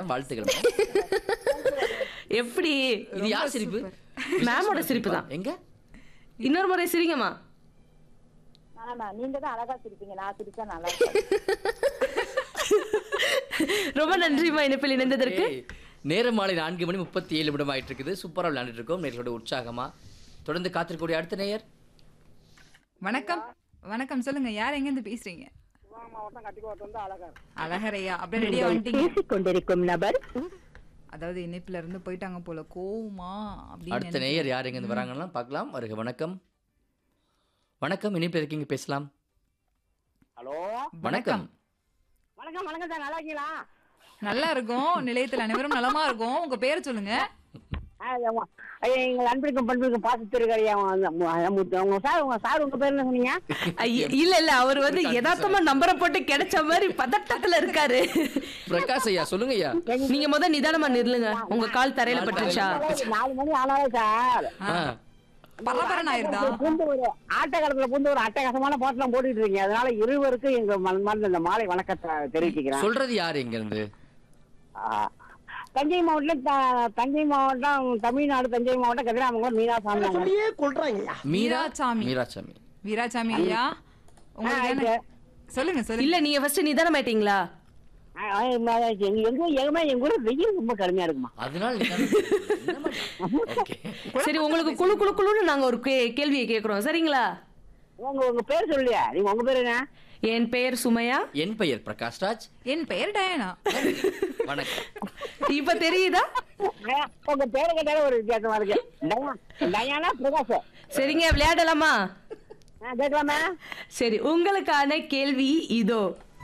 வாழ்த்துக்கள் எப்படி இது யார் சிரிப்பு மேமோட சிரிப்பு தான் எங்க இன்னொரு முறை சிரிங்கம்மா ஆமா நீங்க தான் அழகா சிரிப்பீங்க நான் சிரிச்சா நல்லா இருக்கும். ரொம்ப நன்றிம்மா இணைப்பில் இணைந்ததற்கு ஏய், நேரம் மாலை நான்கு மணி முப்பத்தி ஏழு நிமிடம் ஆயிட்டு இருக்குது சூப்பரா விளையாண்டுட்டு இருக்கோம் நேர்களோட உற்சாகமா தொடர்ந்து காத்திருக்கக்கூடிய அடுத்த நேயர் வணக்கம் வணக்கம் சொல்லுங்க யார் எங்க இருந்து பேசுறீங்க அழகரையா அப்படியே ரெடியா வந்துட்டீங்க பேசிக் கொண்டிருக்கும் நபர் அதாவது இணைப்புல இருந்து போயிட்டாங்க போல கோவமா அப்படின்னு அடுத்த நேயர் யார் எங்க இருந்து வராங்கன்னா பார்க்கலாம் வருக வணக்கம் வணக்கம் இனிப்பு இருக்கீங்க பேசலாம் ஹலோ வணக்கம் வணக்கம் வணக்கம் சார் நல்லா இருக்கீங்களா நல்லா இருக்கும் நிலையத்தில் அனைவரும் நலமா இருக்கும் உங்க பேர் சொல்லுங்க ஆ, ஆமா. ஐயா, எங்கள் அன்பிற்கும் பண்பிற்கும் பாசத்திருக்காரு உங்க சார் உங்க சார் உங்க பேர் என்ன சொன்னீங்க ஐய, இல்ல இல்ல அவர் வந்து யதார்த்தமா நம்பரை போட்டு கிடைச்ச மாதிரி பதட்டத்துல இருக்காரு பிரகாஷ் ஐயா சொல்லுங்க ஐயா நீங்க முத நிதானமா நில்லுங்க உங்க கால் தரையில பட்டுச்சா நாலு மணி ஆனாலே சார் ஆ, பரபரன் ஆயிருதா பூந்து ஒரு ஆட்டக்காலத்துல பூந்து ஒரு அட்டகாசமான பாட்டுலாம் போட்டுட்டு இருக்கீங்க அதனால இருவருக்கும் எங்க மனமார்ந்த இந்த மாலை வணக்கத்தை தெரிவிச்சுக்கிறேன் சொல்றது யார் எங்க இருந்து ஆ. தஞ்சை மாவட்டம் த- தஞ்சை மாவட்டம் தமிழ்நாடு தஞ்சை மாவட்டம் கதிராமங்கலம் மீனாசாமி மீரா மீராசாமி. மீராசாமி வீராசாமி ஐயா உங்களுக்கு ஆ, தானே- சொல்லுங்க சொல்லுங்க இல்ல நீங்க ஃபர்ஸ்ட் நிதானமாயிட்டீங்களா ஆ, ஆ, எங்க எங்க எங்கமே எங்க ஊர்ல வெயில் ரொம்ப கடுமையா இருக்குமா அதனால ஓகே சரி உங்களுக்கு குழு குழு குழுன்னு நாங்க ஒரு கே- கேள்வியை கேக்குறோம் சரிங்களா உங்க உங்க பேர் சொல்லியா நீங்க உங்க பேர் என்ன என் பெயர் சுமையா என் பெயர் பிரகாஷ் ராஜ் என் பெயர் டயனா வணக்கம் இப்ப தெரியுதா ஆ, உங்க பேரை கேட்டாலே ஒரு வித்தியாசமா இருக்கு டயா- டயானா பிரகாஷ் சரிங்க விளையாடலாமா ஆ, கேட்கலாமா சரி உங்களுக்கான கேள்வி இதோ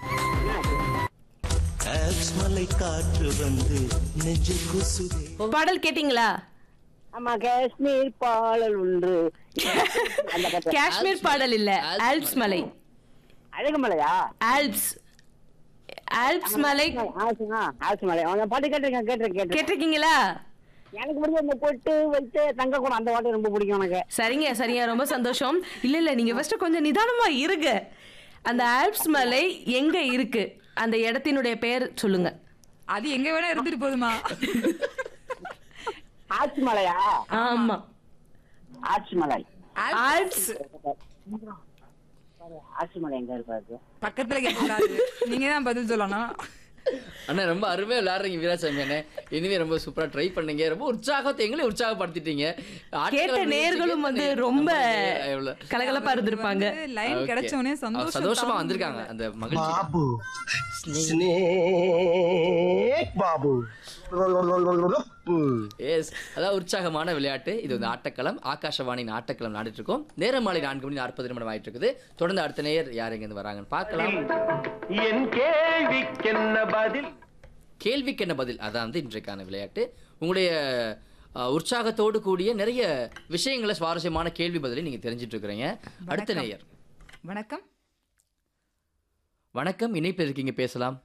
ஆல்ப்ஸ் மலை காற்று வந்து நெஞ்சு குசுதே பாடல் கேட்டீங்களா ஆமா காஷ்மீர் பாடல் ஒன்று அந்த கதை. காஷ்மீர் பாடல் இல்ல ஆல்ப்ஸ் மலை அழகுமலையா ஆல்ப்ஸ் ஆல்ப்ஸ் மலை ஆசுமா ஆசுமலை அந்த பாட்டு கேட்டிருக்கேன் கேட்டிருக்கேன் கேட்டிருக்கேன் கேட்டிருக்கீங்களா எனக்கு பிடிச்ச இந்த பொட்டு வைத்து தங்க கூட அந்த பாட்டு ரொம்ப பிடிக்கும் எனக்கு சரிங்க சரிங்க ரொம்ப சந்தோஷம் இல்ல இல்ல நீங்க ஃபர்ஸ்ட் கொஞ்சம் நிதானமா இருங்க அந்த ஆல்ப்ஸ் மலை எங்க இருக்கு அந்த இடத்தினுடைய பெயர் சொல்லுங்க அது எங்க வேணா இருந்துட்டு போதுமா ஆச்சுமலையா ஆமா ஆச்சுமலை ஆல்ப்ஸ் ஆச்சுமலை எங்க இருக்காது பக்கத்துல கேட்கக்கூடாது நீங்க தான் பதில் சொல்லணும் அண்ணா ரொம்ப அருமையா விளையாடுறீங்க வீராசாமி அண்ணே இனிமே ரொம்ப சூப்பரா ட்ரை பண்ணீங்க ரொம்ப உற்சாகத்தை எங்களே உற்சாகப்படுத்திட்டீங்க ஆட்களை கேட்ட வந்து நேர்களும் வந்து கேட்ட ரொம்ப நம்மளுக்கு எவ்வளவு- கலகலப்பா இருந்திருப்பாங்க லைன் Okay. கிடைச்ச உடனே அவங்க சந்தோஷம் சந்தோஷமா தாங்க வந்திருக்காங்க முடியல. அந்த மகிழ்ச்சி பாபு ஸ்னேக் பாபு எஸ் அதாவது உற்சாகமான விளையாட்டு இது வந்து ஆட்டக்களம் ஆகாஷவாணியின் ஆட்டக்களம் நாடிட்டு இருக்கோம் நேரம் மாலை நான்கு மணி நாற்பது நிமிடம் ஆயிட்டு இருக்குது தொடர்ந்து அடுத்த நேயர் யார் எங்க இருந்து வராங்கன்னு பார்க்கலாம் என் கேள்விக்கென்ன பதில் கேள்விக்கு என்ன பதில் அதான் வந்து இன்றைக்கான விளையாட்டு உங்களுடைய அஹ், உற்சாகத்தோடு கூடிய நிறைய விஷயங்களை சுவாரஸ்யமான கேள்வி பதிலை நீங்க தெரிஞ்சிட்டு இருக்கிறீங்க அடுத்த வணக்கம். நேயர் வணக்கம் வணக்கம் இணைப்பில் இருக்கீங்க பேசலாம்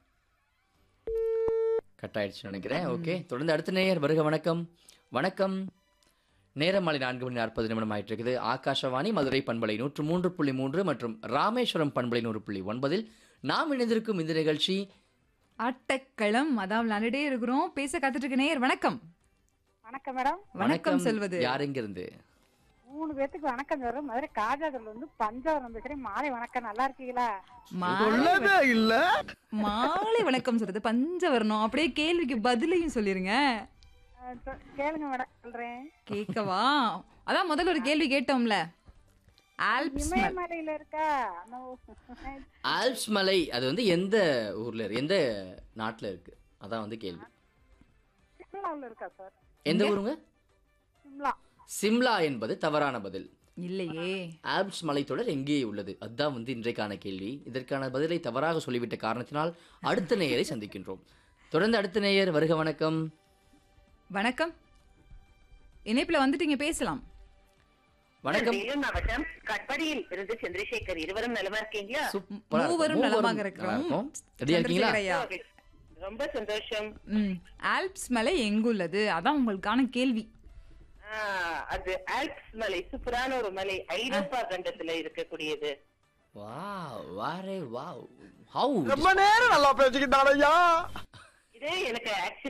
கட் ஆயிடுச்சுன்னு நினைக்கிறேன் ஓகே தொடர்ந்து அடுத்த நேயர் வருக வணக்கம் வணக்கம் நேரம் மாலை நான்கு மணி நாற்பது நிமிடம் ஆயிட்டு இருக்குது ஆகாஷவாணி மதுரை பண்பலை நூற்று மூன்று புள்ளி மூன்று மற்றும் ராமேஸ்வரம் பண்பலை நூறு புள்ளி ஒன்பதில் நாம் இணைந்திருக்கும் இந்த நிகழ்ச்சி ஆட்டக்களம் அதான் விளையாண்டுட்டே இருக்கிறோம் பேச காத்துட்டு இருக்க நேயர் வணக்கம் வணக்கம் மேடம் வணக்கம் செல்வது யார் எங்க இருந்து மூணு பேத்துக்கு வணக்கம் மேடம் மதுரை காஜாதுல இருந்து பஞ்சாவரம் பேசுறேன் மாலை வணக்கம் நல்லா இருக்கீங்களா மாலை இல்ல மாலை வணக்கம் சொல்றது பஞ்சவர்ணம் அப்படியே கேள்விக்கு பதிலையும் சொல்லிருங்க அஹ் சொ- கேளுங்க மேடம் சொல்றேன் கேட்கவா அதான் முதல்ல ஒரு கேள்வி கேட்டோம்ல ஆல்ப்ஸ் மலை. இமயமலையில இருக்கா அந்த ஊ- ஆல்ப்ஸ் மலை அது வந்து எந்த ஊர்ல இருக்கு எந்த நாட்டுல இருக்கு அதான் வந்து கேள்வி சிம்லாவுல இருக்கா சார் எந்த ஊருங்க சிம்லா சிம்லா என்பது தவறான பதில் இல்லையே ஆல்ப்ஸ் மலைத்தொடர் எங்கே உள்ளது அதுதான் வந்து இன்றைக்கான கேள்வி இதற்கான பதிலை தவறாக சொல்லிவிட்ட காரணத்தினால் அடுத்த நேயரை சந்திக்கின்றோம் தொடர்ந்து அடுத்த நேயர் வருக வணக்கம் வணக்கம் இணைப்புல வந்துட்டீங்க பேசலாம் வணக்கம் வேலூர் மாவட்டம் கட்படியில் இருந்து சந்திரசேகர் இருவரும் நலமா இருக்கீங்களா சூப்பரா இருக்கும். மூவரும் நலமாக நல்லா இருக்கிறோம் இருக்கும். ரெடியா இருக்கீங்களா சந்திரசேகர் ஐயா. ரொம்ப சந்தோஷம் ம் ஆல்ப்ஸ் மலை எங்குள்ளது அதான் உங்களுக்கான கேள்வி ஆ, அது ஆல்ப்ஸ் மலை சூப்பரான ஒரு மலை ஐரோப்பா கண்டத்துல இருக்கக்கூடியது வாவ் வாரே வாவ் ஹவு ரொம்ப நேரம் நல்லா பேசிக்கிட்டாரையா இது எனக்கு